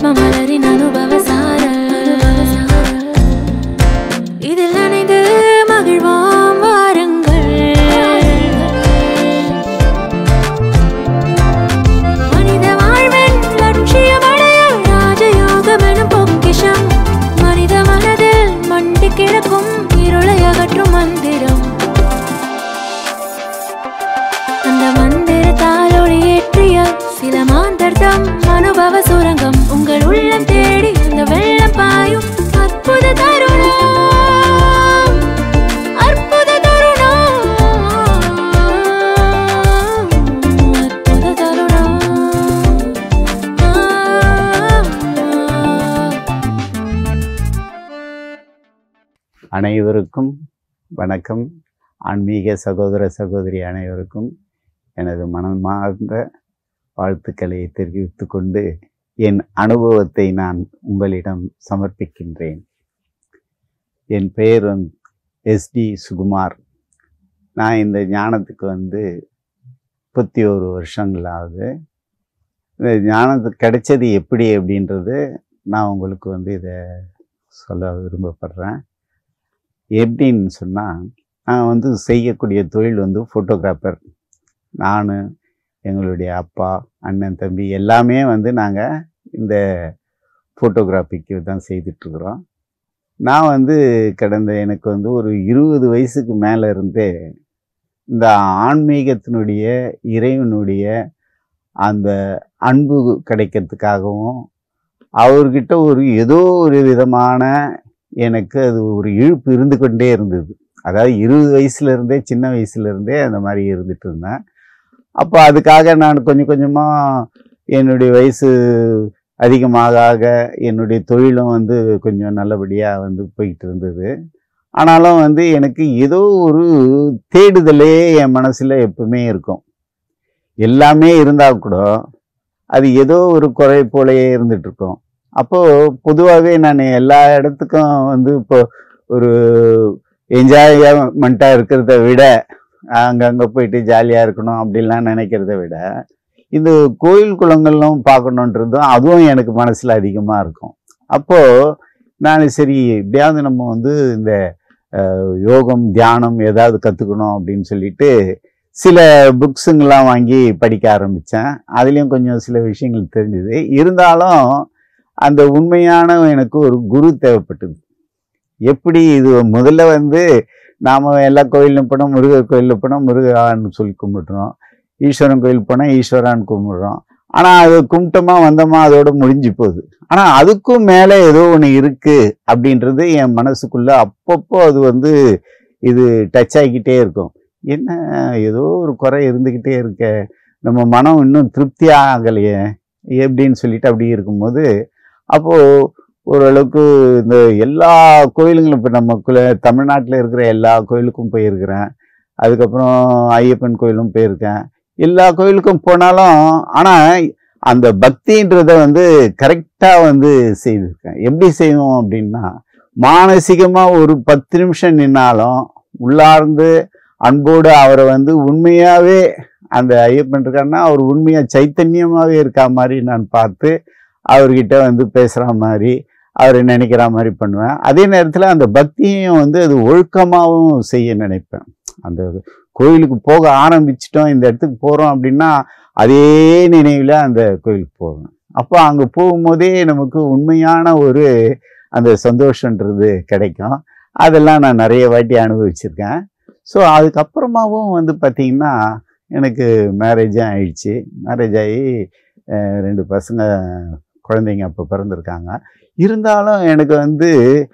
மலரின் அனுபவ சாரல் இதில் நனைந்து மகிழ்வோம் வாருங்கள் மனித வாழ்வின் லட்சியமடைய ராஜயோகம் எனும் பொக்கிஷம் மனித மனதில் மண்டி கிடக்கும் இருளை அகற்றும் மந்திரம் அந்த மந்திரத்தால் ஒளியேற்றிய சில மாந்தர்தம் அனுபவ சுரங்கம் உங்கள் உள்ளம் தேடி அந்த வெள்ளம் பாயும் அற்புத தருணம் அற்புத தருணம் அற்புத தருணம் ஆ, அனைவருக்கும் வணக்கம் ஆன்மீக சகோதர சகோதரி அனைவருக்கும் எனது மனமார்ந்த வாழ்த்துக்களை தெரிவித்துக் கொண்டு என் அனுபவத்தை நான் உங்களிடம் சமர்ப்பிக்கின்றேன் என் பெயர் வந்து எஸ்டி சுகுமார் நான் இந்த ஞானத்துக்கு வந்து முப்பத்தி ஒரு வருஷங்கள் ஆகுது இந்த ஞானத்துக்கு கிடைச்சது எப்படி அப்படின்றது நான் உங்களுக்கு வந்து இதை சொல்ல விரும்பப்படுறேன் எப்படின்னு சொன்னால் நான் வந்து செய்யக்கூடிய தொழில் வந்து ஃபோட்டோகிராஃபர் நான் எங்களுடைய அப்பா அண்ணன் தம்பி எல்லாமே வந்து நாங்கள் இந்த ஃபோட்டோகிராஃபிக்கு தான் செய்துட்ருக்குறோம் நான் வந்து கடந்த எனக்கு வந்து ஒரு இருபது வயசுக்கு மேலே இருந்தே இந்த ஆன்மீகத்தினுடைய இறைவனுடைய அந்த அன்பு கிடைக்கிறதுக்காகவும் அவர்கிட்ட ஒரு ஏதோ ஒரு விதமான எனக்கு அது ஒரு இழுப்பு இருந்து கொண்டே இருந்தது அதாவது இருபது வயசுல இருந்தே சின்ன வயசுல இருந்தே அந்த மாதிரி இருந்துட்டு இருந்தேன் அப்போ அதுக்காக நான் கொஞ்சம் கொஞ்சமாக என்னுடைய வயசு அதிகமாக ஆக என்னுடைய தொழிலும் வந்து கொஞ்சம் நல்லபடியாக வந்து போயிட்டு இருந்தது ஆனாலும் வந்து எனக்கு ஏதோ ஒரு தேடுதலே என் மனசில் எப்பவுமே இருக்கும் எல்லாமே இருந்தால் கூட அது ஏதோ ஒரு குறை போலயே இருந்துட்டு இருக்கும் அப்போது பொதுவாகவே நான் எல்லா இடத்துக்கும் வந்து இப்போ ஒரு என்ஜாய்மெண்ட்டாக இருக்கிறத விட அங்கங்கே போயிட்டு ஜாலியாக இருக்கணும் அப்படிலாம் நினைக்கிறத விட இந்த கோயில் குளங்கள்லாம் பார்க்கணுன்றதும் அதுவும் எனக்கு மனசில் அதிகமாக இருக்கும் அப்போது நான் சரி எப்படியாவது நம்ம வந்து இந்த அஹ், யோகம் தியானம் ஏதாவது கற்றுக்கணும் அப்படின்னு சொல்லிட்டு சில புக்ஸுங்கெல்லாம் வாங்கி படிக்க ஆரம்பித்தேன் அதுலேயும் கொஞ்சம் சில விஷயங்கள் தெரிஞ்சுது இருந்தாலும் அந்த உண்மையான எனக்கு ஒரு குரு தேவைப்பட்டது எப்படி இது முதல்ல வந்து நாம் எல்லா கோயிலும் போனால் முருகர் கோயிலில் போனால் முருகான்னு சொல்லி கும்பிடுறோம் ஈஸ்வரன் கோயில் போனால் ஈஸ்வரான்னு கும்பிடுறோம் ஆனால் அது கும்பிட்டோமா வந்தோமா அதோட முடிஞ்சு போகுது ஆனால் அதுக்கும் மேலே ஏதோ ஒன்று இருக்குது அப்படின்றது என் மனசுக்குள்ளே அப்பப்போ அது வந்து இது டச் ஆகிக்கிட்டே இருக்கும் என்ன ஏதோ ஒரு குறை இருந்துக்கிட்டே இருக்க நம்ம மனம் இன்னும் திருப்தி ஆகலையே எப்படின்னு சொல்லிட்டு அப்படி இருக்கும்போது அப்போது ஓரளவுக்கு இந்த எல்லா கோயிலுங்களும் இப்போ நமக்குள்ள தமிழ்நாட்டில் இருக்கிற எல்லா கோயிலுக்கும் போயிருக்கிறேன் அதுக்கப்புறம் ஐயப்பன் கோயிலும் போயிருக்கேன் எல்லா கோயிலுக்கும் போனாலும் ஆனால் அந்த பக்தின்றத வந்து கரெக்டாக வந்து செய்திருக்கேன் எப்படி செய்வோம் அப்படின்னா மானசீகமாக ஒரு பத்து நிமிஷம் நின்னாலும் உள்ளார்ந்து அன்போடு அவரை வந்து உண்மையாகவே அந்த ஐயப்பன் இருக்காருன்னா அவர் உண்மையாக சைத்தன்யமாகவே இருக்கா மாதிரி நான் பார்த்து அவர்கிட்ட வந்து பேசுகிற மாதிரி அவரை நினைக்கிற மாதிரி பண்ணுவேன் அதே நேரத்தில் அந்த பக்தியையும் வந்து அது ஒழுக்கமாகவும் செய்ய நினைப்பேன் அந்த கோயிலுக்கு போக ஆரம்பிச்சிட்டோம் இந்த இடத்துக்கு போகிறோம் அப்படின்னா அதே நினைவில் அந்த கோயிலுக்கு போவேன் அப்போ அங்கே போகும்போதே நமக்கு உண்மையான ஒரு அந்த சந்தோஷன்றது கிடைக்கும் அதெல்லாம் நான் நிறைய வாட்டி அனுபவிச்சிருக்கேன் ஸோ அதுக்கப்புறமாவும் வந்து பார்த்திங்கன்னா எனக்கு மேரேஜும் ஆயிடுச்சு மேரேஜ் ஆகி அஹ், ரெண்டு பசங்க குழந்தைங்க அப்போ பிறந்திருக்காங்க இருந்தாலும் எனக்கு வந்து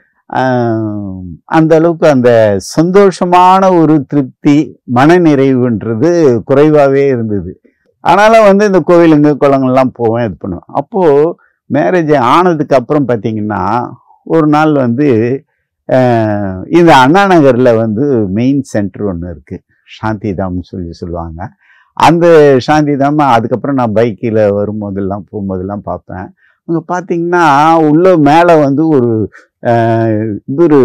ஆஹ், அந்த அளவுக்கு அந்த சந்தோஷமான ஒரு திருப்தி மனநிறைவுன்றது குறைவாகவே இருந்தது ஆனாலும் வந்து இந்த கோவிலுங்க குளங்கள்லாம் போவேன் இது பண்ணுவேன் அப்போது மேரேஜ் ஆனதுக்கு அப்புறம் பார்த்தீங்கன்னா ஒரு நாள் வந்து ஆஹ், இந்த அண்ணா நகரில் வந்து மெயின் சென்டர் ஒன்று இருக்குது சாந்திதாம்னு சொல்லி சொல்லுவாங்க அந்த சாந்திதாம் அதுக்கப்புறம் நான் பைக்கில் வரும்போதெல்லாம் போகும்போதெல்லாம் பார்ப்பேன் அங்கே பார்த்தீங்கன்னா உள்ள மேலே வந்து ஒரு ஆஹ், இது ஒரு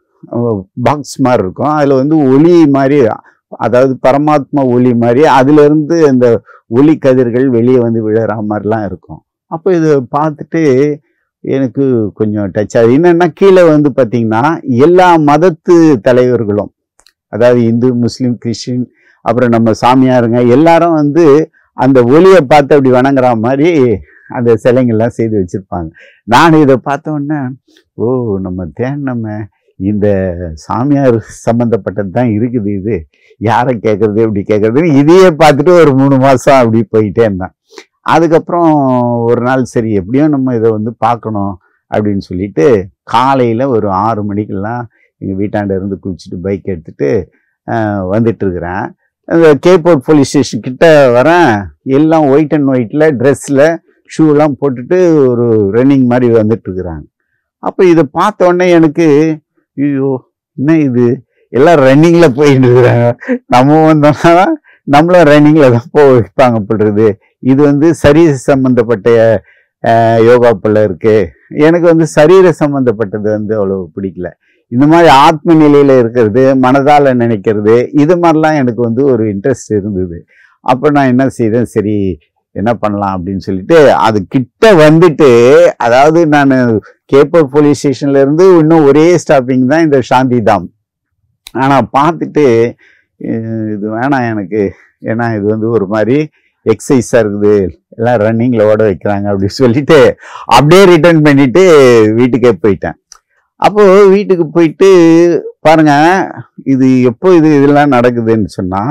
பாக்ஸ் மாதிரி இருக்கும் அதில் வந்து ஒளி மாதிரி அதாவது பரமாத்மா ஒளி மாதிரி அதுலேருந்து அந்த ஒளி கதிர்கள் வெளியே வந்து விழுற மாதிரிலாம் இருக்கும் அப்போ இதை பார்த்துட்டு எனக்கு கொஞ்சம் டச் ஆகுது என்னன்னா கீழே வந்து பார்த்தீங்கன்னா எல்லா மதத்து தலைவர்களும் அதாவது இந்து முஸ்லீம் கிறிஸ்டின் அப்புறம் நம்ம சாமியாருங்க எல்லாரும் வந்து அந்த ஒளியை பார்த்து அப்படி வணங்குற மாதிரி அந்த சிலைங்கள்லாம் செய்து வச்சிருப்பாங்க நான் இதை பார்த்த உடனே ஓ நம்ம தேனம்ம இந்த சாமியார் சம்மந்தப்பட்டது தான் இருக்குது இது யாரை கேட்கறது இப்படி கேட்கறதுன்னு இதையே பார்த்துட்டு ஒரு மூணு மாதம் அப்படி போயிட்டே இருந்தேன் அதுக்கப்புறம் ஒரு நாள் சரி எப்படியும் நம்ம இதை வந்து பார்க்கணும் அப்படின்னு சொல்லிட்டு காலையில் ஒரு ஆறு மணிக்கெல்லாம் எங்கள் வீட்டாண்ட இருந்து குளிச்சுட்டு பைக் எடுத்துட்டு ஆஹ், வந்துட்டு இருக்கிறேன் அந்த கேப்போர்ட் போலீஸ் ஸ்டேஷன் கிட்ட வரேன் எல்லாம் ஒயிட் அண்ட் ஒயிட்டில் ட்ரெஸ்ஸில் ஷூலாம் போட்டுட்டு ஒரு ரன்னிங் மாதிரி வந்துட்டு இருக்கிறாங்க அப்போ இதை பார்த்த உடனே எனக்கு ஐயோ என்ன இது எல்லாம் ரன்னிங்கில் போயிட்டு இருக்கிறாங்க நம்ம வந்தோம்னா நம்மளும் ரன்னிங்கில் தான் போக வைப்பாங்க போடுறது இது வந்து சரீர சம்பந்தப்பட்ட அஹ், யோகா போல இருக்கு எனக்கு வந்து சரீர சம்பந்தப்பட்டது வந்து அவ்வளோ பிடிக்கல இந்த மாதிரி ஆத்ம நிலையில இருக்கிறது மனதால நினைக்கிறது இது மாதிரிலாம் எனக்கு வந்து ஒரு இன்ட்ரெஸ்ட் இருந்தது அப்போ நான் என்ன செய்தேன் சரி என்ன பண்ணலாம் அப்படின்னு சொல்லிட்டு அது கிட்ட வந்துட்டு அதாவது நான் கேப்பூர் போலீஸ் ஸ்டேஷன்ல இருந்து இன்னும் ஒரே ஸ்டாப்பிங் தான் இந்த சாந்தி தாம் ஆனா பார்த்துட்டு அஹ், இது வேணாம் எனக்கு ஏன்னா இது வந்து ஒரு மாதிரி எக்ஸசைஸாக இருக்குது எல்லாம் ரன்னிங்கில் ஓட வைக்கிறாங்க அப்படின்னு சொல்லிட்டு அப்படியே ரிட்டர்ன் பண்ணிட்டு வீட்டுக்கே போயிட்டேன் அப்போ வீட்டுக்கு போயிட்டு பாருங்க இது எப்போ இது இதெல்லாம் நடக்குதுன்னு சொன்னா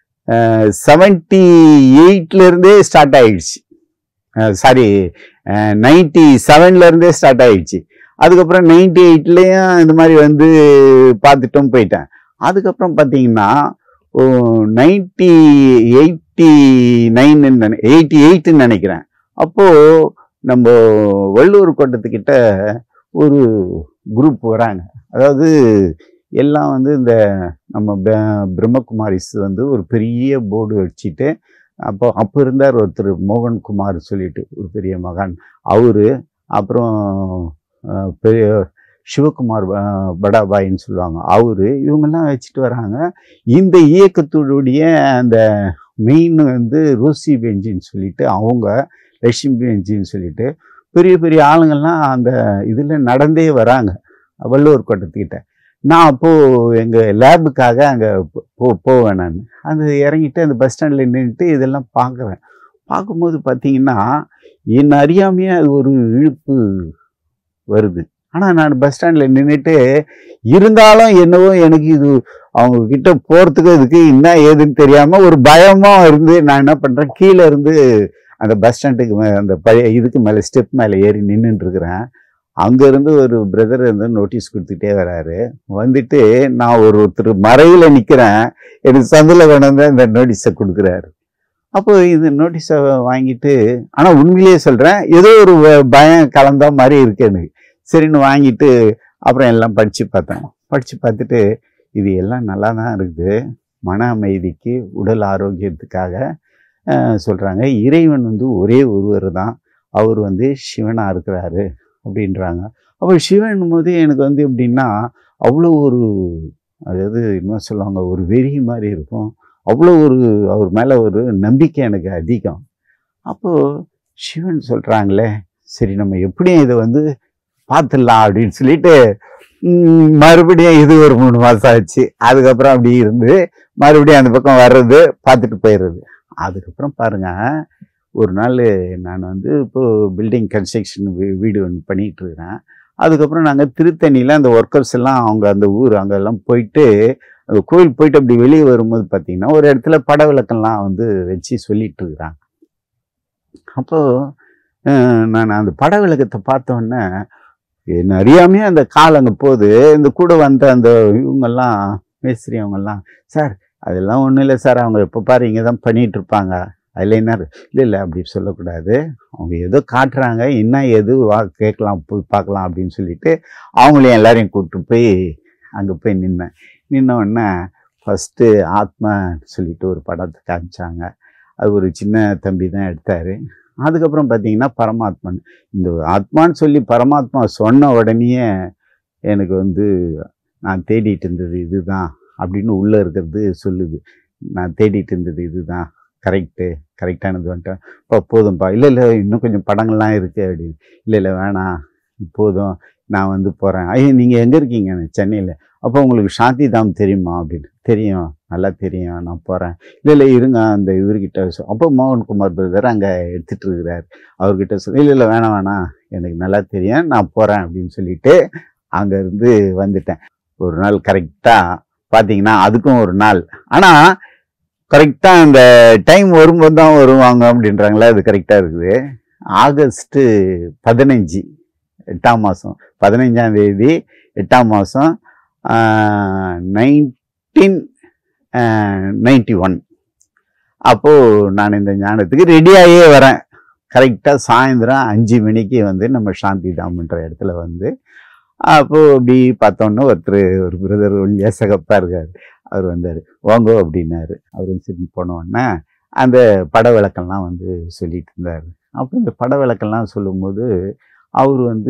செவன்டி எயிட்ல இருந்தே ஸ்டார்ட் ஆயிடுச்சு சாரி நைன்டி செவன்ல இருந்தே ஸ்டார்ட் ஆயிடுச்சு அதுக்கப்புறம் நைன்டி எயிட்லயும் இந்த மாதிரி வந்து பார்த்துட்டும் போயிட்டேன் அதுக்கப்புறம் பார்த்தீங்கன்னா நைன்டி எயிட்டி நைன் எயிட்டி எயிட்டுன்னு நினைக்கிறேன் அப்போ நம்ம வள்ளூர் கோட்டத்துக்கிட்ட ஒரு குரூப் வராங்க அதாவது எல்லாம் வந்து இந்த நம்ம ப- பிரம்மகுமாரிஸ் வந்து ஒரு பெரிய போர்டு வச்சுட்டு அப்போ அப்போ இருந்தார் ஒருத்தர் மோகன் குமார் சொல்லிட்டு ஒரு பெரிய மகான் அவரு அப்புறம் அஹ், பெரிய சிவகுமார் அஹ், படாபாயின்னு சொல்லுவாங்க அவரு இவங்கெல்லாம் வச்சுட்டு வராங்க இந்த இயக்கத்துடைய அந்த மெயின் வந்து ரோசி பெஞ்சின்னு சொல்லிட்டு அவங்க லட்சுமி பெஞ்சின்னு சொல்லிட்டு பெரிய பெரிய ஆளுங்கள்லாம் அந்த இதில் நடந்தே வராங்க வள்ளுவர் கோட்டத்துக்கிட்ட நான் அப்போது எங்கள் லேபுக்காக அங்கே போ போவேன் நான் அந்த இறங்கிட்டு அந்த பஸ் ஸ்டாண்டில் நின்றுட்டு இதெல்லாம் பார்க்குறேன் பார்க்கும்போது பார்த்தீங்கன்னா என் அறியாமையே அது ஒரு இழுப்பு வருது ஆனால் நான் பஸ் ஸ்டாண்டில் நின்றுட்டு இருந்தாலும் என்னவோ எனக்கு இது அவங்க கிட்ட போகிறதுக்கு இதுக்கு என்ன ஏதுன்னு தெரியாமல் ஒரு பயமாக இருந்து நான் என்ன பண்ணுறேன் கீழே இருந்து அந்த பஸ் ஸ்டாண்டுக்கு மே அந்த பழைய இதுக்கு மேலே ஸ்டெப் மேலே ஏறி நின்றுட்டு இருக்கிறேன் அங்கேருந்து ஒரு பிரதர் வந்து நோட்டீஸ் கொடுத்துட்டே வராரு வந்துட்டு நான் ஒரு ஒருத்தர் மறையில் நிற்கிறேன் எனக்கு சந்தில் கொண்டு வந்து இந்த நோட்டீஸை கொடுக்குறாரு அப்போ இது நோட்டீஸை வாங்கிட்டு ஆனால் உண்மையிலேயே சொல்கிறேன் ஏதோ ஒரு வ- பயம் கலந்த மாதிரி இருக்கு எனக்கு சரின்னு வாங்கிட்டு அப்புறம் எல்லாம் படித்து பார்த்தேன் படித்து பார்த்துட்டு இது எல்லாம் நல்லா தான் இருக்குது மன அமைதிக்கு உடல் ஆரோக்கியத்துக்காக சொல்கிறாங்க இறைவன் வந்து ஒரே ஒருவர் தான் அவர் வந்து சிவனாக இருக்கிறாரு அப்படின்றாங்க அப்போ சிவன் போது எனக்கு வந்து எப்படின்னா அவ்வளோ ஒரு அதாவது என்ன சொல்லுவாங்க ஒரு வெறி மாதிரி இருக்கும் அவ்வளோ ஒரு அவர் மேலே ஒரு நம்பிக்கை எனக்கு அதிகம் அப்போது சிவன் சொல்கிறாங்களே சரி நம்ம எப்படியும் இதை வந்து பார்த்துடலாம் அப்படின்னு சொல்லிட்டு ம், மறுபடியும் இது ஒரு மூணு மாதம் ஆச்சு அதுக்கப்புறம் அப்படி இருந்து மறுபடியும் அந்த பக்கம் வர்றது பார்த்துட்டு போயிடுறது அதுக்கப்புறம் பாருங்க ஒரு நாள் நான் வந்து இப்போ பில்டிங் கன்ஸ்ட்ரக்ஷன் வீடு ஒன்று பண்ணிகிட்டு இருக்கிறேன் அதுக்கப்புறம் நாங்கள் திருத்தணியில் அந்த ஒர்க்கர்ஸ் எல்லாம் அவங்க அந்த ஊர் அங்கெல்லாம் போயிட்டு அந்த கோயில் போயிட்டு அப்படி வெளியே வரும்போது பார்த்தீங்கன்னா ஒரு இடத்துல பட விளக்கம்லாம் வந்து வச்சு சொல்லிட்டு இருக்கிறாங்க அப்போது நான் அந்த பட விளக்கத்தை பார்த்த உடனே என்ன அறியாமையே அந்த கால் அங்கே போகுது இந்த கூட வந்த அந்த இவங்கெல்லாம் மேஸ்திரி அவங்கெல்லாம் சார் அதெல்லாம் ஒன்றும் இல்லை சார் அவங்க எப்போ பாரு இங்கே தான் பண்ணிகிட்டு இருப்பாங்க அதில் என்ன இல்லை இல்லை அப்படி சொல்லக்கூடாது அவங்க ஏதோ காட்டுறாங்க என்ன எது வா கேட்கலாம் போய் பார்க்கலாம் அப்படின்னு சொல்லிட்டு அவங்களையும் எல்லாரையும் கூப்பிட்டு போய் அங்கே போய் நின்னேன் நின்ன உடனே ஃபஸ்ட்டு ஆத்மா சொல்லிட்டு ஒரு படத்தை காமிச்சாங்க அது ஒரு சின்ன தம்பி தான் எடுத்தார் அதுக்கப்புறம் பார்த்தீங்கன்னா பரமாத்மன் இந்த ஆத்மான்னு சொல்லி பரமாத்மா சொன்ன உடனேயே எனக்கு வந்து நான் தேடிட்டு இருந்தது இதுதான் அப்படின்னு உள்ளே இருக்கிறது சொல்லுது நான் தேடிட்டு இருந்தது இதுதான் கரெக்டு கரெக்டானது வந்துட்டேன் இப்போ போதும்ப்பா இல்லை இல்லை இன்னும் கொஞ்சம் படங்கள்லாம் இருக்குது அப்படின்னு இல்லை இல்லை வேணாம் போதும் நான் வந்து போகிறேன் ஐயோ நீங்கள் எங்கே இருக்கீங்க சென்னையில் அப்போ உங்களுக்கு சாந்தி தாம் தெரியுமா அப்படின்னு தெரியும் நல்லா தெரியும் நான் போகிறேன் இல்லை இல்லை இருங்க அந்த இவர்கிட்ட சொ- அப்போ மோகன்குமார் பிரதர் அங்கே எடுத்துகிட்டு இருக்கிறார் அவர்கிட்ட சொல் இல்லை இல்லை வேணாம் வேணாம் எனக்கு நல்லா தெரியும் நான் போகிறேன் அப்படின்னு சொல்லிட்டு அங்கேருந்து வந்துட்டேன் ஒரு நாள் கரெக்டாக பார்த்தீங்கன்னா அதுக்கும் ஒரு நாள் ஆனால் கரெக்டாக அந்த டைம் வரும்போது தான் வருவாங்க அப்படின்றாங்களே அது கரெக்டாக இருக்குது ஆகஸ்ட்டு பதினஞ்சு எட்டாம் மாதம் பதினஞ்சாம் தேதி எட்டாம் மாதம் நைன்டீன் நைன்டி ஒன் அப்போது நான் இந்த ஞானத்துக்கு ரெடியாகியே வரேன் கரெக்டாக சாயந்தரம் அஞ்சு மணிக்கு வந்து நம்ம சாந்தி தாம்ன்ற இடத்துல வந்து அப்போது அப்படி பார்த்தோன்னே ஒருத்தர் ஒரு பிரதர் ஒல்லியா சகப்பாக இருக்கார் அவர் வந்தார் வாங்கோ அப்படின்னாரு அவரும் சரி போன உடனே அந்த பட விளக்கம்லாம் வந்து சொல்லிட்டு இருந்தார் அப்போ இந்த பட விளக்கம்லாம் சொல்லும்போது அவர் வந்து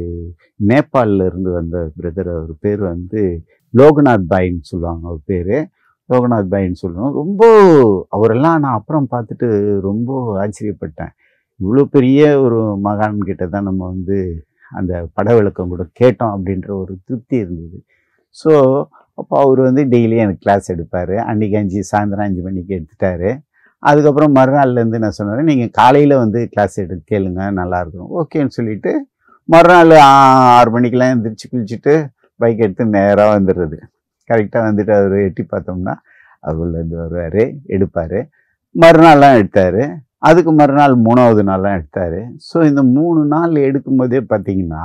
நேபாளில் இருந்து வந்த பிரதர் அவர் பேர் வந்து லோகநாத் பாயின்னு சொல்லுவாங்க அவர் பேர் லோகநாத் பாயின்னு சொல்லுவோம் ரொம்ப அவரெல்லாம் நான் அப்புறம் பார்த்துட்டு ரொம்ப ஆச்சரியப்பட்டேன் இவ்வளோ பெரிய ஒரு மகான் கிட்ட தான் நம்ம வந்து அந்த பட விளக்கம் கூட கேட்டோம் அப்படின்ற ஒரு திருப்தி இருந்தது ஸோ அப்போ அவர் வந்து டெய்லியும் எனக்கு கிளாஸ் எடுப்பார் அன்றைக்கி அஞ்சு சாயந்தரம் அஞ்சு மணிக்கு எடுத்துட்டாரு அதுக்கப்புறம் மறுநாள்லேருந்து நான் சொன்னேன் நீங்கள் காலையில் வந்து கிளாஸ் எடுத்து கேளுங்க நல்லா இருக்கும் ஓகேன்னு சொல்லிட்டு மறுநாள் ஆ- ஆறு மணிக்கெல்லாம் எந்திரிச்சு குளிச்சுட்டு பைக் எடுத்து நேராக வந்துடுறது கரெக்டாக வந்துட்டு அவர் எட்டி பார்த்தோம்னா அவர் உள்ளேருந்து வருவார் எடுப்பார் மறுநாள்லாம் எடுத்தார் அதுக்கு மறுநாள் மூணாவது நாள்லாம் எடுத்தார் ஸோ இந்த மூணு நாள் எடுக்கும்போதே பார்த்தீங்கன்னா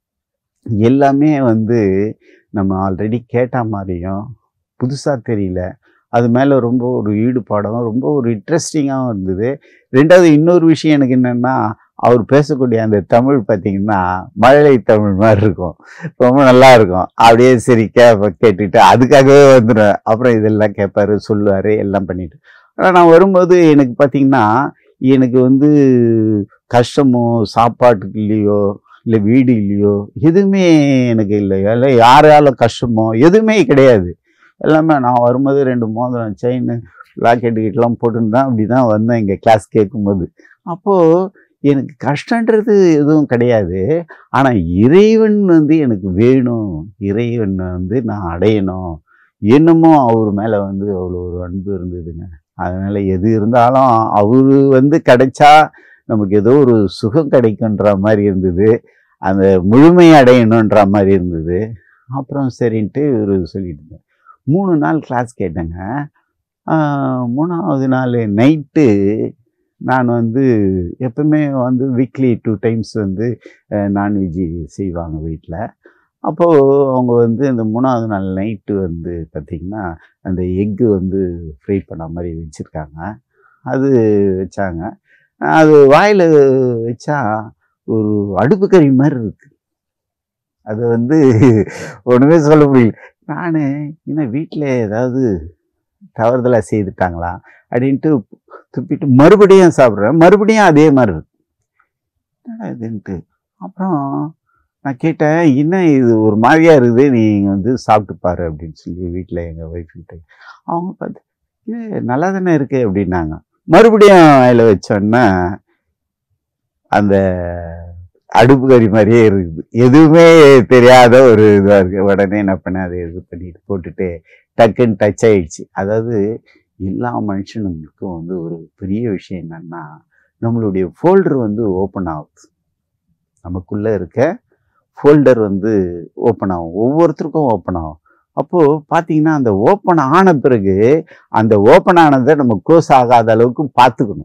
எல்லாமே வந்து நம்ம ஆல்ரெடி கேட்ட மாதிரியும் புதுசாக தெரியல அது மேலே ரொம்ப ஒரு ஈடுபாடும் ரொம்ப ஒரு இன்ட்ரெஸ்டிங்காகவும் இருந்தது ரெண்டாவது இன்னொரு விஷயம் எனக்கு என்னென்னா அவர் பேசக்கூடிய அந்த தமிழ் பார்த்தீங்கன்னா மழலை தமிழ் மாதிரி இருக்கும் ரொம்ப நல்லா இருக்கும் அப்படியே சரி கே கேட்டுட்டு அதுக்காகவே வந்துடும் அப்புறம் இதெல்லாம் கேட்பாரு சொல்லுவார் எல்லாம் பண்ணிட்டு ஆனால் நான் வரும்போது எனக்கு பார்த்தீங்கன்னா எனக்கு வந்து கஷ்டமோ சாப்பாட்டுக்கு இல்லையோ இல்லை வீடு இல்லையோ எதுவுமே எனக்கு இல்லையோ இல்லை யாரால கஷ்டமோ எதுவுமே கிடையாது எல்லாமே நான் வரும்போது ரெண்டு மோதிரம் செயின் லாக்கெட்டு கிட்டலாம் போட்டுன்னு தான் அப்படி தான் வந்தேன் இங்கே கிளாஸ் கேட்கும்போது அப்போது எனக்கு கஷ்டன்றது எதுவும் கிடையாது ஆனால் இறைவன் வந்து எனக்கு வேணும் இறைவன் வந்து நான் அடையணும் என்னமோ அவர் மேலே வந்து அவ்வளோ ஒரு அன்பு இருந்ததுங்க அதனால் எது இருந்தாலும் அவர் வந்து கிடைச்சா நமக்கு ஏதோ ஒரு சுகம் கிடைக்குன்ற மாதிரி இருந்தது அந்த முழுமை அடையணுன்ற மாதிரி இருந்தது அப்புறம் சரின்ட்டு இவர் சொல்லிட்டு இருந்தார் மூணு நாள் கிளாஸ் கேட்டேங்க ஆஹ் மூணாவது நாள் நைட்டு நான் வந்து எப்பவுமே வந்து வீக்லி டூ டைம்ஸ் வந்து நான்வெஜ்ஜு செய்வாங்க வீட்டில் அப்போது அவங்க வந்து இந்த மூணாவது நாள் நைட்டு வந்து பார்த்திங்கன்னா அந்த எக்கு வந்து ஃப்ரை பண்ண மாதிரி வச்சுருக்காங்க அது வச்சாங்க அது வாயில் வச்சா ஒரு அடுப்பு கறி மாதிரி இருக்கு அது வந்து ஒன்றுமே சொல்ல முடியல நான் என்ன வீட்டில் ஏதாவது தவறுதலாக செய்துட்டாங்களா அப்படின்ட்டு துப்பிட்டு மறுபடியும் சாப்பிட்றேன் மறுபடியும் அதே மாதிரி இருக்கு என்னடா இதுன்ட்டு அப்புறம் நான் கேட்டேன் என்ன இது ஒரு மாதிரியா இருக்குது நீங்கள் வந்து சாப்பிட்டு பாரு அப்படின்னு சொல்லி வீட்டில் எங்கள் ஒய்ஃப் கிட்ட அவங்க பார்த்து இது நல்லா தானே இருக்கு அப்படின்னாங்க மறுபடியும் அதில் வச்சோன்னா அந்த அடுப்பு கறி மாதிரியே இருக்குது எதுவுமே தெரியாத ஒரு இதாக இருக்குது உடனே என்ன பண்ணேன் அதை இது பண்ணிட்டு போட்டுட்டு டக்குன்னு டச் ஆயிடுச்சு அதாவது எல்லா மனுஷனுங்களுக்கும் வந்து ஒரு பெரிய விஷயம் என்னன்னா நம்மளுடைய ஃபோல்டர் வந்து ஓப்பன் ஆகுது நமக்குள்ளே இருக்க ஃபோல்டர் வந்து ஓப்பன் ஆகும் ஒவ்வொருத்தருக்கும் ஓப்பன் ஆகும் அப்போது பார்த்தீங்கன்னா அந்த ஓப்பன் ஆன பிறகு அந்த ஓப்பன் ஆனதை நம்ம க்ளோஸ் ஆகாத அளவுக்கு பார்த்துக்கணும்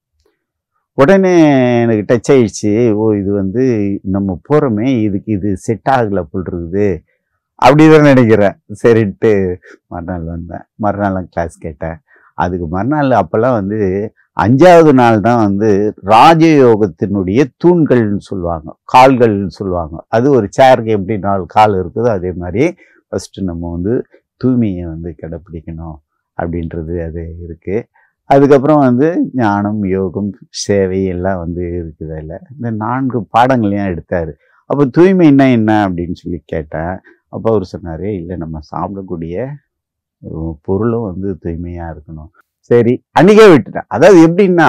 உடனே எனக்கு டச் ஆயிடுச்சு ஓ இது வந்து நம்ம போகிறோமே இதுக்கு இது செட் ஆகலை போல் இருக்குது அப்படி தான் நினைக்கிறேன் சரின்ட்டு மறுநாள் வந்தேன் மறுநாள் கிளாஸ் கேட்டேன் அதுக்கு மறுநாள் அப்போல்லாம் வந்து அஞ்சாவது நாள் தான் வந்து ராஜயோகத்தினுடைய தூண்கள்னு சொல்லுவாங்க கால்கள்னு சொல்லுவாங்க அது ஒரு சேருக்கு எப்படி நாலு கால் இருக்குதோ அதே மாதிரி ஃபஸ்ட்டு நம்ம வந்து தூய்மையை வந்து கடைப்பிடிக்கணும் அப்படின்றது அது இருக்குது அதுக்கப்புறம் வந்து ஞானம் யோகம் சேவை எல்லாம் வந்து இருக்குது அதில் இந்த நான்கு பாடங்களையும் எடுத்தார் அப்போ தூய்மைன்னா என்ன அப்படின்னு சொல்லி கேட்டேன் அப்போ அவர் சொன்னார் இல்லை நம்ம சாப்பிடக்கூடிய அஹ், பொருளும் வந்து தூய்மையாக இருக்கணும் சரி அன்னைக்கே விட்டுட்டேன் அதாவது எப்படின்னா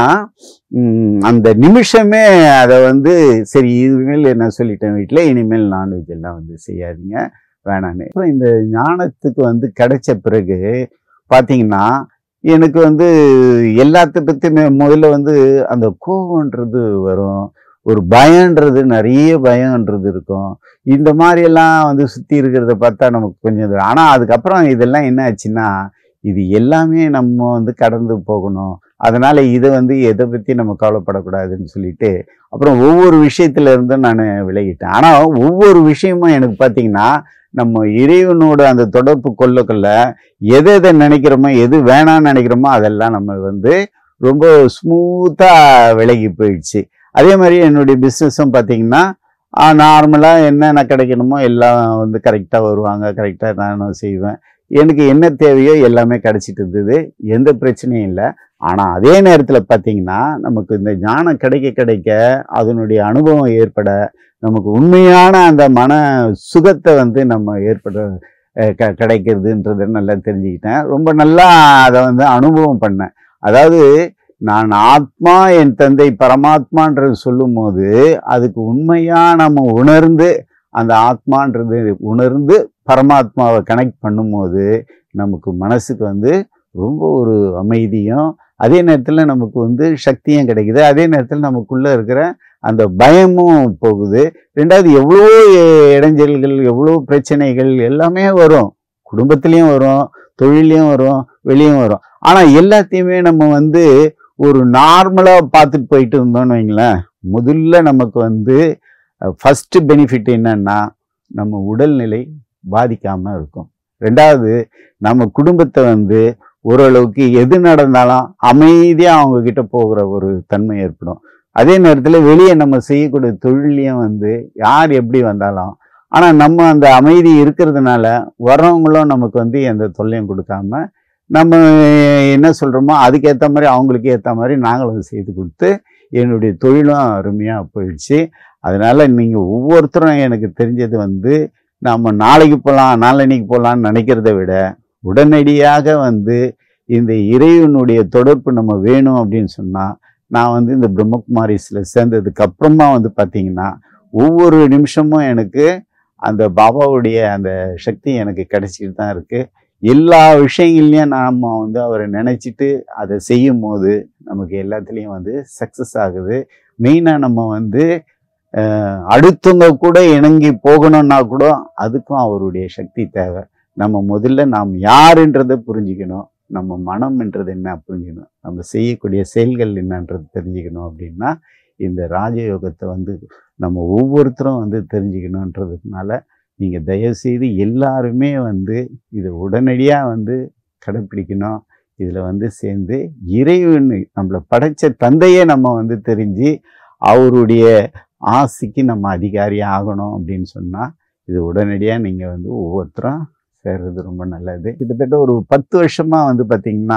ம், அந்த நிமிஷமே அதை வந்து சரி இனிமேல் என்ன சொல்லிட்டேன் வீட்டில் இனிமேல் நான்வெஜ் எல்லாம் வந்து செய்யாதீங்க வேணான்னு அப்புறம் இந்த ஞானத்துக்கு வந்து கிடைச்ச பிறகு பார்த்தீங்கன்னா எனக்கு வந்து எல்லாத்த பற்றியுமே முதல்ல வந்து அந்த கோவம்ன்றது வரும் ஒரு பயன்றது நிறைய பயம்ன்றது இருக்கும் இந்த மாதிரி எல்லாம் வந்து சுற்றி இருக்கிறத பார்த்தா நமக்கு கொஞ்சம் இது ஆனால் அதுக்கப்புறம் இதெல்லாம் என்ன ஆச்சுன்னா இது எல்லாமே நம்ம வந்து கடந்து போகணும் அதனால இதை வந்து எதை பற்றி நம்ம கவலைப்படக்கூடாதுன்னு சொல்லிட்டு அப்புறம் ஒவ்வொரு விஷயத்துல இருந்தும் நான் விலகிட்டேன் ஆனால் ஒவ்வொரு விஷயமும் எனக்கு பார்த்தீங்கன்னா நம்ம இறைவனோட அந்த தொடர்பு கொள்ள கொள்ள எதை எதை நினைக்கிறோமோ எது வேணாம்னு நினைக்கிறோமோ அதெல்லாம் நம்ம வந்து ரொம்ப ஸ்மூத்தாக விலகி போயிடுச்சு அதே மாதிரி என்னுடைய பிஸ்னஸும் பார்த்தீங்கன்னா நார்மலாக என்னென்ன கிடைக்கணுமோ எல்லாம் வந்து கரெக்டாக வருவாங்க கரெக்டாக நானும் செய்வேன் எனக்கு என்ன தேவையோ எல்லாமே கிடைச்சிட்டு இருந்தது எந்த பிரச்சனையும் இல்லை ஆனால் அதே நேரத்தில் பார்த்தீங்கன்னா நமக்கு இந்த ஞானம் கிடைக்க கிடைக்க அதனுடைய அனுபவம் ஏற்பட நமக்கு உண்மையான அந்த மன சுகத்தை வந்து நம்ம ஏற்பட அஹ், க கிடைக்கிறதுன்றதை நல்லா தெரிஞ்சுக்கிட்டேன் ரொம்ப நல்லா அதை வந்து அனுபவம் பண்ணேன் அதாவது நான் ஆத்மா என் தந்தை பரமாத்மான்றது சொல்லும்போது அதுக்கு உண்மையா நம்ம உணர்ந்து அந்த ஆத்மான்றது உணர்ந்து பரமாத்மாவை கனெக்ட் பண்ணும்போது நமக்கு மனசுக்கு வந்து ரொம்ப ஒரு அமைதியும் அதே நேரத்தில் நமக்கு வந்து சக்தியும் கிடைக்குது அதே நேரத்தில் நமக்குள்ள இருக்கிற அந்த பயமும் போகுது ரெண்டாவது எவ்வளோ இடைஞ்சல்கள் எவ்வளோ பிரச்சனைகள் எல்லாமே வரும் குடும்பத்துலேயும் வரும் தொழிலையும் வரும் வெளியும் வரும் ஆனால் எல்லாத்தையுமே நம்ம வந்து ஒரு நார்மலாக பார்த்துட்டு போயிட்டு இருந்தோம்னு வைங்களேன் முதல்ல நமக்கு வந்து ஃபஸ்ட்டு பெனிஃபிட் என்னன்னா நம்ம உடல்நிலை பாதிக்காமல் இருக்கும் ரெண்டாவது நம்ம குடும்பத்தை வந்து ஓரளவுக்கு எது நடந்தாலும் அமைதியாக அவங்க கிட்ட போகிற ஒரு தன்மை ஏற்படும் அதே நேரத்தில் வெளியே நம்ம செய்யக்கூடிய தொழிலையும் வந்து யார் எப்படி வந்தாலும் ஆனால் நம்ம அந்த அமைதி இருக்கிறதுனால வர்றவங்களும் நமக்கு வந்து எந்த தொல்லையும் கொடுக்காம நம்ம என்ன சொல்கிறோமோ அதுக்கேற்ற மாதிரி அவங்களுக்கு ஏற்ற மாதிரி நாங்களும் செய்து கொடுத்து என்னுடைய தொழிலும் அருமையாக போயிடுச்சு அதனால் நீங்கள் ஒவ்வொருத்தரும் எனக்கு தெரிஞ்சது வந்து நம்ம நாளைக்கு போகலாம் நாளன்னைக்கு போகலான்னு நினைக்கிறத விட உடனடியாக வந்து இந்த இறைவனுடைய தொடர்பு நம்ம வேணும் அப்படின்னு சொன்னால் நான் வந்து இந்த பிரம்மகுமாரிஸில் சேர்ந்ததுக்கு அப்புறமா வந்து பார்த்தீங்கன்னா ஒவ்வொரு நிமிஷமும் எனக்கு அந்த பாபாவுடைய அந்த சக்தி எனக்கு கிடைச்சிட்டு தான் இருக்குது எல்லா விஷயங்கள்லையும் நாம் வந்து அவரை நினச்சிட்டு அதை செய்யும் போது நமக்கு எல்லாத்துலேயும் வந்து சக்ஸஸ் ஆகுது மெயினாக நம்ம வந்து அஹ், அடுத்தவங்க கூட இணங்கி போகணும்னா கூட அதுக்கும் அவருடைய சக்தி தேவை நம்ம முதல்ல நாம் யாருன்றதை புரிஞ்சுக்கணும் நம்ம மனம்ன்றது என்ன புரிஞ்சுக்கணும் நம்ம செய்யக்கூடிய செயல்கள் என்னன்றது தெரிஞ்சுக்கணும் அப்படின்னா இந்த ராஜயோகத்தை வந்து நம்ம ஒவ்வொருத்தரும் வந்து தெரிஞ்சுக்கணுன்றதுனால நீங்கள் தயவுசெய்து எல்லாருமே வந்து இதை உடனடியாக வந்து கடைப்பிடிக்கணும் இதில் வந்து சேர்ந்து இறைவன் நம்மளை படைச்ச தந்தையே நம்ம வந்து தெரிஞ்சு அவருடைய ஆசைக்கு நம்ம அதிகாரி ஆகணும் அப்படின்னு சொன்னால் இது உடனடியாக நீங்கள் வந்து ஒவ்வொருத்தரும் சேர்றது ரொம்ப நல்லது கிட்டத்தட்ட ஒரு பத்து வருஷமாக வந்து பார்த்திங்கன்னா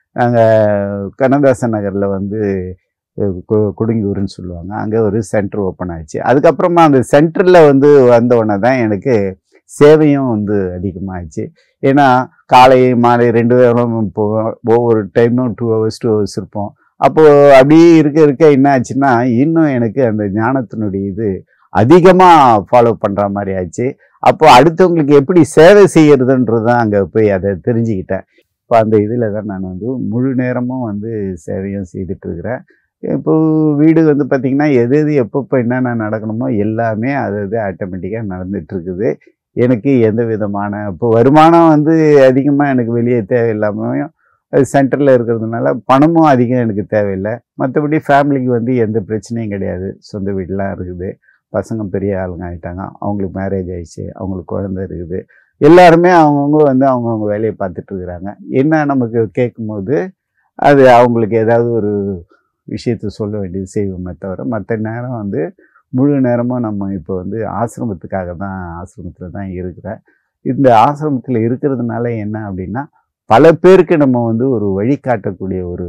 நாங்கள் கண்ணதாசன் நகரில் வந்து அஹ், கு- கொடுங்கியூர்னு சொல்லுவாங்க அங்கே ஒரு சென்டர் ஓப்பன் ஆச்சு அதுக்கப்புறமா அந்த சென்டரில் வந்து வந்தவுடனே தான் எனக்கு சேவையும் வந்து அதிகமாகிடுச்சு ஏன்னா காலை மாலை ரெண்டு நேரம் போவோம் ஒவ்வொரு டைமும் டூ ஹவர்ஸ் டூ ஹவர்ஸ் இருப்போம் அப்போது அப்படியே இருக்க இருக்க என்ன ஆச்சுன்னா இன்னும் எனக்கு அந்த ஞானத்தினுடைய இது அதிகமாக ஃபாலோ பண்ணுற மாதிரி ஆச்சு அப்போ அடுத்தவங்களுக்கு எப்படி சேவை செய்யறதுன்றது தான் அங்கே போய் அதை தெரிஞ்சுக்கிட்டேன் இப்போ அந்த இதில் தான் நான் வந்து முழு நேரமும் வந்து சேவையும் செய்துட்டு இருக்கிறேன் இப்போ வீடு வந்து பார்த்திங்கன்னா எது எது எப்பப்போ என்னென்ன நடக்கணுமோ எல்லாமே அது அது ஆட்டோமேட்டிக்காக நடந்துட்டு இருக்குது எனக்கு எந்த விதமான இப்போ வருமானம் வந்து அதிகமாக எனக்கு வெளியே தேவையில்லாமல் அது சென்டரில் இருக்கிறதுனால பணமும் அதிகம் எனக்கு தேவையில்லை மற்றபடி ஃபேமிலிக்கு வந்து எந்த பிரச்சனையும் கிடையாது சொந்த வீடெலாம் இருக்குது பசங்க பெரிய ஆளுங்க ஆயிட்டாங்க அவங்களுக்கு மேரேஜ் ஆயிடுச்சு அவங்களுக்கு குழந்தை இருக்குது எல்லாருமே அவங்கவுங்க வந்து அவங்கவுங்க வேலையை பார்த்துட்டு இருக்கிறாங்க என்ன நமக்கு கேட்கும்போது அது அவங்களுக்கு ஏதாவது ஒரு விஷயத்த சொல்ல வேண்டியது செய்வோமே தவிர மற்ற நேரம் வந்து முழு நேரமும் நம்ம இப்போ வந்து ஆசிரமத்துக்காக தான் ஆசிரமத்தில் தான் இருக்கிறேன் இந்த ஆசிரமத்தில் இருக்கிறதுனால என்ன அப்படின்னா பல பேருக்கு நம்ம வந்து ஒரு வழிகாட்டக்கூடிய ஒரு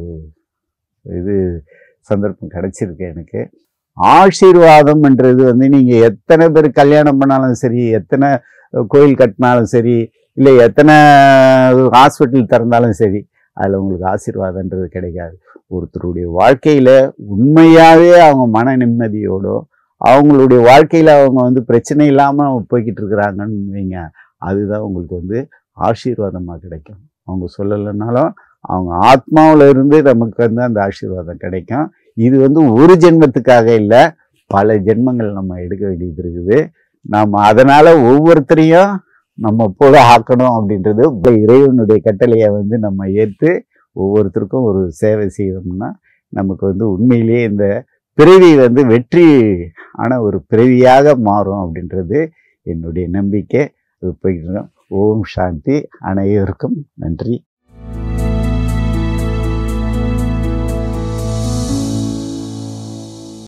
இது சந்தர்ப்பம் கிடைச்சிருக்கு எனக்கு ஆசீர்வாதம்ன்றது வந்து நீங்கள் எத்தனை பேர் கல்யாணம் பண்ணாலும் சரி எத்தனை கோயில் கட்டினாலும் சரி இல்லை எத்தனை ஹாஸ்பிட்டல் திறந்தாலும் சரி அதில் உங்களுக்கு ஆசீர்வாதன்றது கிடைக்காது ஒருத்தருடைய வாழ்க்கையில் உண்மையாகவே அவங்க மன நிம்மதியோடோ அவங்களுடைய வாழ்க்கையில் அவங்க வந்து பிரச்சனை இல்லாமல் போய்கிட்டு இருக்கிறாங்கன்னு வைங்க அதுதான் உங்களுக்கு வந்து ஆசீர்வாதமாக கிடைக்கும் அவங்க சொல்லலைன்னாலும் அவங்க ஆத்மாவில் இருந்து நமக்கு வந்து அந்த ஆசீர்வாதம் கிடைக்கும் இது வந்து ஒரு ஜென்மத்துக்காக இல்லை பல ஜென்மங்கள் நம்ம எடுக்க வேண்டியது இருக்குது நம்ம அதனால் ஒவ்வொருத்தரையும் நம்ம போல ஆக்கணும் அப்படின்றது இப்ப இறைவனுடைய கட்டளையை வந்து நம்ம ஏற்று ஒவ்வொருத்தருக்கும் ஒரு சேவை செய்தோம்னா நமக்கு வந்து உண்மையிலேயே இந்த பிறவி வந்து வெற்றி ஆன ஒரு பிறவியாக மாறும் அப்படின்றது என்னுடைய நம்பிக்கை அது போய்ட்டு இருக்கோம். ஓம் சாந்தி அனைவருக்கும் நன்றி